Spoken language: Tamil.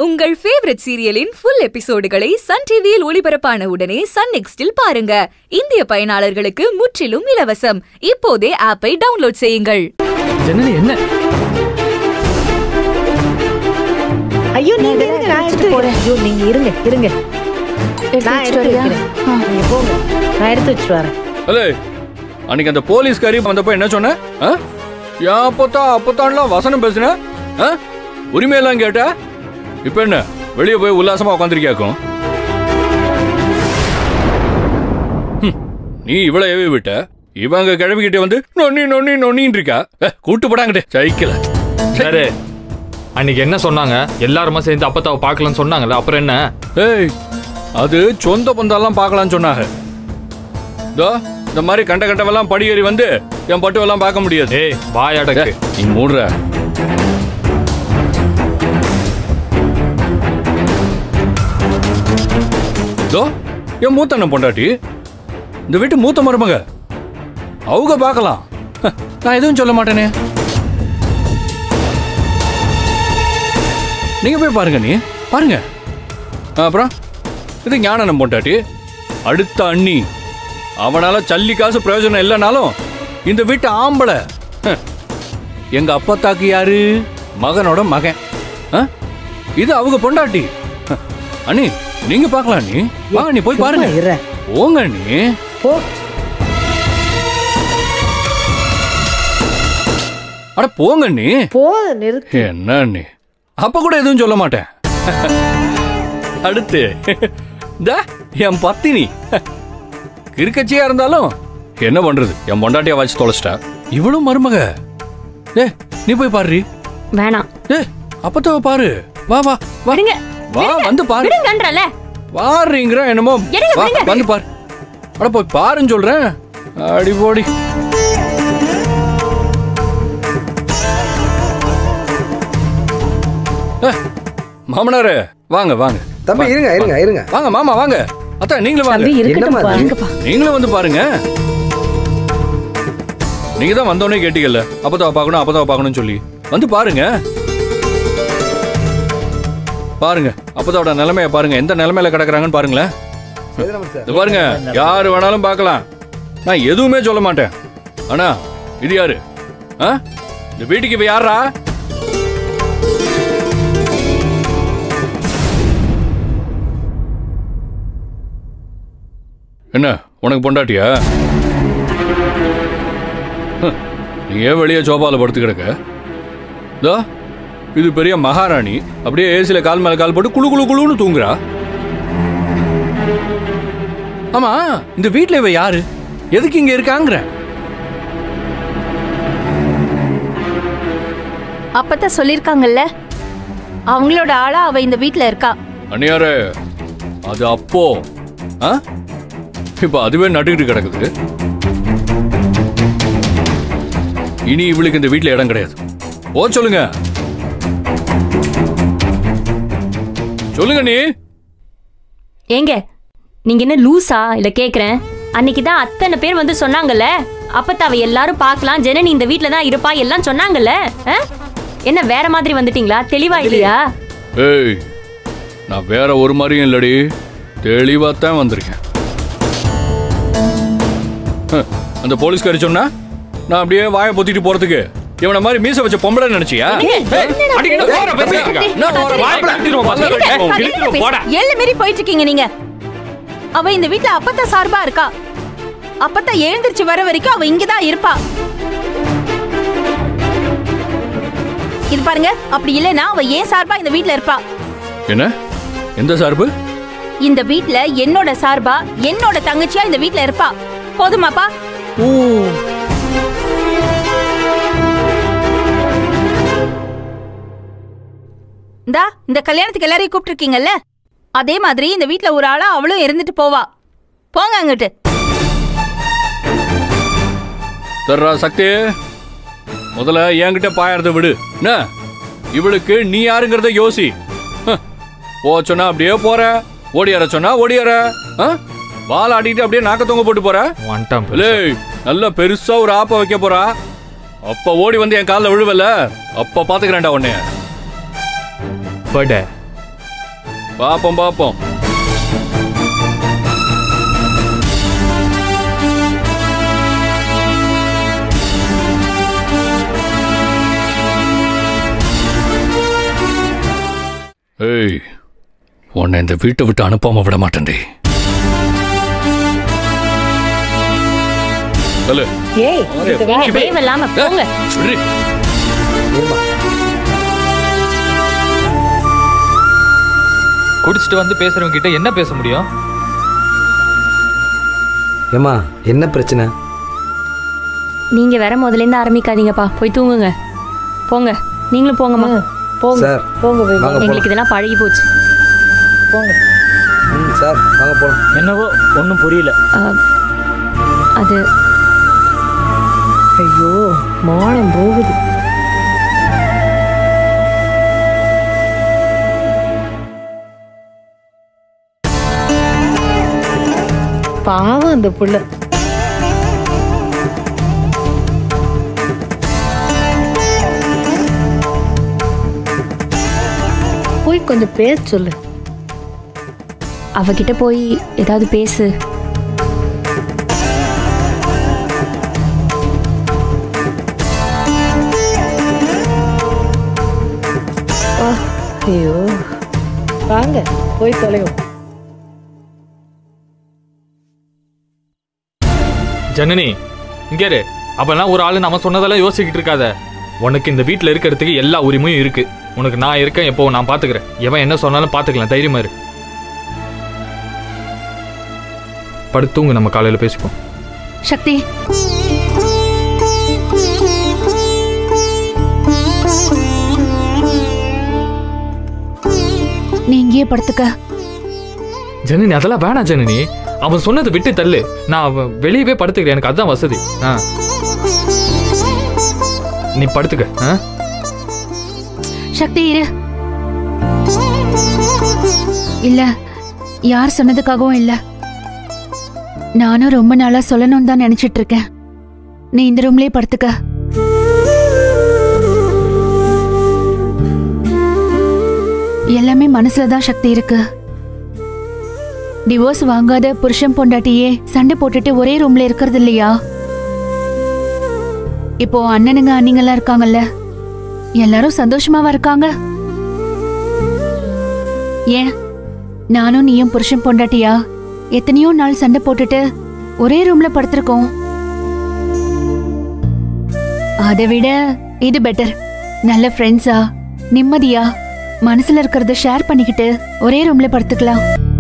உங்கள் ஃபேவரட் சீரியலின் ஃபுல் எபிசோடுகளை சன் டிவியில் ஒளிபரப்பான உடனே சன் நெக்ஸ்டில் பாருங்க இந்திய பயனாளர்களுக்கு முற்றிலும் இலவசம் இப்போதே ஆப்பை டவுன்லோட் செய்யுங்கள் ஜனனி என்ன ஐயோ நீங்க இருங்க நான் எடுத்து போறேன் ஐயோ நீங்க இருங்க இருங்க நான் எடுத்து வைக்கிறேன் நீங்க போங்க நான் எடுத்து வச்சுட்டு வரேன் ஹலோ அன்னைக்கு அந்த போலீஸ்காரி வந்தப்ப என்ன சொன்ன ஆ? ஏன் அப்பத்தான் அப்பத்தான்லாம் வசனம் பேசுன ஆ? உரிமையெல்லாம் கேட்ட இப்ப என்ன வெளியே போய் உல்லாசமா உட்காந்துருக்கியாக்கும் நீ இவ்வளவு ஏவி விட்ட இவங்க கிழவிக்கிட்ட வந்து நொன்னி நொன்னி நொன்னின்னு இருக்கா ஏ, கூட்டு போடாங்கடே சைக்கிள சரி அன்னைக்கு என்ன சொன்னாங்க எல்லாருமா சேர்ந்து அப்பத்தாவை பார்க்கலாம்னு சொன்னாங்கல்ல அப்புறம் என்ன ஏய் அது சொந்த பந்தெல்லாம் பார்க்கலாம்னு சொன்னாங்க இதோ இந்த மாதிரி கண்ட கண்டவெல்லாம் படி ஏறி வந்து என் பட்டுவெல்லாம் பார்க்க முடியாது ஏய் வாய் அடக்கு நீ மூடுற இதோ என் மூத்த அண்ணன் பொண்டாட்டி இந்த வீட்டு மூத்த மருமக அவங்க பார்க்கலாம் ஹ, நான் எதுவும் சொல்ல மாட்டேனே நீங்க போய் பாருங்க நீ பாருங்க ஆ, அப்புறம் இது ஞானனம் பொண்டாட்டி அடுத்த அண்ணி அவனால சல்லி காசு பிரயோஜனம் இல்லைனாலும் இந்த வீட்டு ஆம்பளை ஹ, எங்க அப்பத்தாக்கு யாரு மகனோட மகன் ஆ? இது அவங்க பொண்டாட்டி ஹ, அண்ணி நீங்க பார்க்கலாம் நீ வாங்க நீ போய் பாருங்க சும்மா இரு. போங்க நீ போ அட போங்க நீ போ நிறுத்து என்ன நீ அப்ப கூட எதுவும் சொல்ல மாட்டேன் அடுத்து இந்த என் பத்தினி கிறுக்கச்சியா இருந்தாலும் என்ன பண்றது என் பொண்டாட்டியா வச்சு தொலைச்சிட்டா இவளும் மருமக ஏ நீ போய் பாரு வேணாம் ஏ அப்பத்தாவ பாரு வா வா வா விடுங்க வா வந்து பாரு விடுங்கன்றல பாருங்கிற என்னமோ எடுங்க, வா, விடுங்க. வந்து பாரு அட போய் பாருன்னு சொல்றேன் அடி போடி ஏ, மாமனாரே வாங்க வாங்க தம்பி இருங்க இருங்க இருங்க வாங்க மாமா வாங்க அத்தா நீங்களும் வாங்க தம்பி இருக்கட்டும் என்னம்மா இது? பாருங்கப்பா நீங்களும் வந்து பாருங்க நீங்க தான் வந்தோடனே கேட்டீங்கல்ல அப்பதான் பார்க்கணும் அப்பதான் பார்க்கணும்னு சொல்லி வந்து பாருங்க பாருங்க அப்பதாவோட நிலைமைய பாருங்க எந்த நிலைமையில கிடக்குறாங்கன்னு பாருங்களேன் சேதுராமன் சார் இது பாருங்க யாரு வேணாலும் பார்க்கலாம் நான் எதுவுமே சொல்ல மாட்டேன் ஆனா இது யாரு ஆ? இந்த வீட்டுக்கு இப்ப யாரா என்ன உனக்கு பொண்டாட்டியா ஹம், நீ ஏன் வெளியே சோபால படுத்து கிடக்க இதோ இது பெரிய மகாராணி அப்படியே ஏசில கால் மேல கால் போட்டு குளு குளு குளுன்னு தூங்குறா ஆமா இந்த வீட்ல இவ யாரு எதுக்கு இங்க இருக்காங்கிற அப்பதான் சொல்லிருக்காங்கல்ல அவங்களோட ஆளா அவ இந்த வீட்ல இருக்கா அண்ணியாரே அது அப்போ ஆ? இப்ப அதுவே நட்டுக்கிட்டு கிடக்குது இனி இவளுக்கு இந்த வீட்ல இடம் கிடையாது ஓ சொல்லுங்க சொல்லுங்க நீ ஏங்க நீங்க என்ன லூசா இல்ல கேக்குறேன் அன்னைக்கு தான் அத்தனை பேர் வந்து சொன்னாங்கல்ல அப்பத்தாவ எல்லாரும் பார்க்கலாம் ஜனனி இந்த வீட்ல தான் இருப்பா எல்லாம் சொன்னாங்கல்ல ஆ? என்ன வேற மாதிரி வந்துட்டீங்களா தெளிவா இல்லையா ஏய் நான் வேற ஒரு மாதிரியும் இல்லடி தெளிவாத்தான் வந்திருக்கேன் ஹ், அந்த போலீஸ்காரி சொன்னா நான் அப்படியே வாயை பொத்திட்டு போறதுக்கு இவனை மாதிரி மீச வச்ச பொம்பளை நினைச்சியா ஏய், அடிக்க என்ன ஓவரா பேசிட்டு இருக்க? என்ன ஓவரா வாய் பேசிட்டு கட்டிடுவோம், இருக்க? பல்ல கட்டிடுவோம், கிழிச்சிடுவோம், போடா. ஏழு மாரி போயிட்டு இருக்கீங்க நீங்க அவ இந்த வீட்ல அப்பத்தா சார்பா இருக்கா அப்பத்தா எழுந்திருச்சு வர வரைக்கும் அவ இங்கதான் இருப்பா இது பாருங்க அப்படி இல்லைன்னா அவ ஏன் சார்பா இந்த வீட்ல இருப்பா என்ன எந்த சார்பு இந்த வீட்ல என்னோட சார்பா என்னோட தங்கச்சியா இந்த வீட்ல இருப்பா போதுமாப்பா ஓ இந்தா இந்த கல்யாணத்துக்கு எல்லாரையும் கூப்பிட்டுருக்கீங்கல்ல அதே மாதிரி இந்த வீட்ல ஒரு ஆளா அவளும் இருந்துட்டு போவா போங்க அங்கிட்டு தர்றா சக்தி முதல்ல என்கிட்ட பாயறத விடு என்ன இவளுக்கு நீ யாருங்கிறத யோசி ஹ். போ சொன்னா அப்படியே போற ஓடியார சொன்னா ஓடியார வால் ஆடிட்டு அப்படியே நாக்க தொங்க போட்டு போற வந்துட்டான் பாரு. லேய் நல்ல பெருசா ஒரு ஆப்ப வைக்க போறா அப்ப ஓடி வந்து என் கால்ல விழுவல அப்ப பாத்துக்கிறேன்டா உன்னைய பட் பாப்போம் பாப்போம் ஏய் உன்னை இந்த வீட்டை விட்டு அனுப்பாம விட மாட்டேன்டி சொல்லு ஏய் இது வா. ஏங்க தேவையில்லாம போங்க விட்ரி. இருமா குடிச்சிட்டு வந்து பேசுறவங்க கிட்ட என்ன பேச முடியும் ஏம்மா என்ன பிரச்சனை நீங்க வேற முதல்ல இருந்து ஆரம்பிக்காதீங்கப்பா போய் தூங்குங்க போங்க நீங்களும் போங்கம்மா போங்க சார் போங்க போய் வாங்க போலாம் எங்களுக்கு இதெல்லாம் பழகி போச்சு போங்க ம் சார் வாங்க போலாம் என்னவோ ஒன்றும் புரியல அஹ், அது ஐயோ மானம் போகுது பாவம் அந்த புள்ள போய் கொஞ்சம் பேச சொல்லு அவகிட்ட போய் ஏதாவது பேசு ஐயோ வாங்க போய் தொலைவோம் ஜனனி இங்கே இரு அப்பெல்லாம் ஒரு ஆளு நம்ம சொன்னதெல்லாம் யோசிக்கிட்டு இருக்காத உனக்கு இந்த வீட்டில் இருக்கிறதுக்கு எல்லா உரிமையும் இருக்கு உனக்கு நான் இருக்கேன் எப்போ நான் பாத்துக்கிறேன் எவன் என்ன சொன்னாலும் பாத்துக்கலாம் தைரியமா இரு படுத்துங்க நம்ம காலையில பேசிப்போம் சக்தி நீ இங்கேயே படுத்துக்க ஜனனி அதெல்லாம் வேணாம் ஜனனி அவன் சொன்னதை விட்டு தள்ளு நான் அவன் வெளியவே படுத்துக்கிறேன் எனக்கு அதுதான் வசதி ஆ நீ படுத்துக்க ஆ சக்தி இரு இல்ல யார் சொன்னதுக்காகவும் இல்ல நானும் ரொம்ப நாளா சொல்லணும்னு தான் நினைச்சிட்டு இருக்கேன் நீ இந்த ரூம்லயே படுத்துக்க எல்லாமே மனசுல தான் சக்தி இருக்கு டிவோர்ஸ் வாங்காத புருஷன் பொண்டாட்டியே சண்டை போட்டுட்டு ஒரே ரூம்ல இருக்கிறது இல்லையா இப்போ அண்ணனுங்க அண்ணிங்கெல்லாம் இருக்காங்கல்ல எல்லாரும் சந்தோஷமாவா இருக்காங்க ஏன் நானும் நீயும் புருஷன் பொண்டாட்டியா எத்தனையோ நாள் சண்டை போட்டுட்டு ஒரே ரூம்ல படுத்திருக்கோம் அதை விட இது பெட்டர் நல்ல ஃப்ரெண்ட்ஸா நிம்மதியா மனசுல இருக்கிறத ஷேர் பண்ணிக்கிட்டு ஒரே ரூம்ல படுத்துக்கலாம்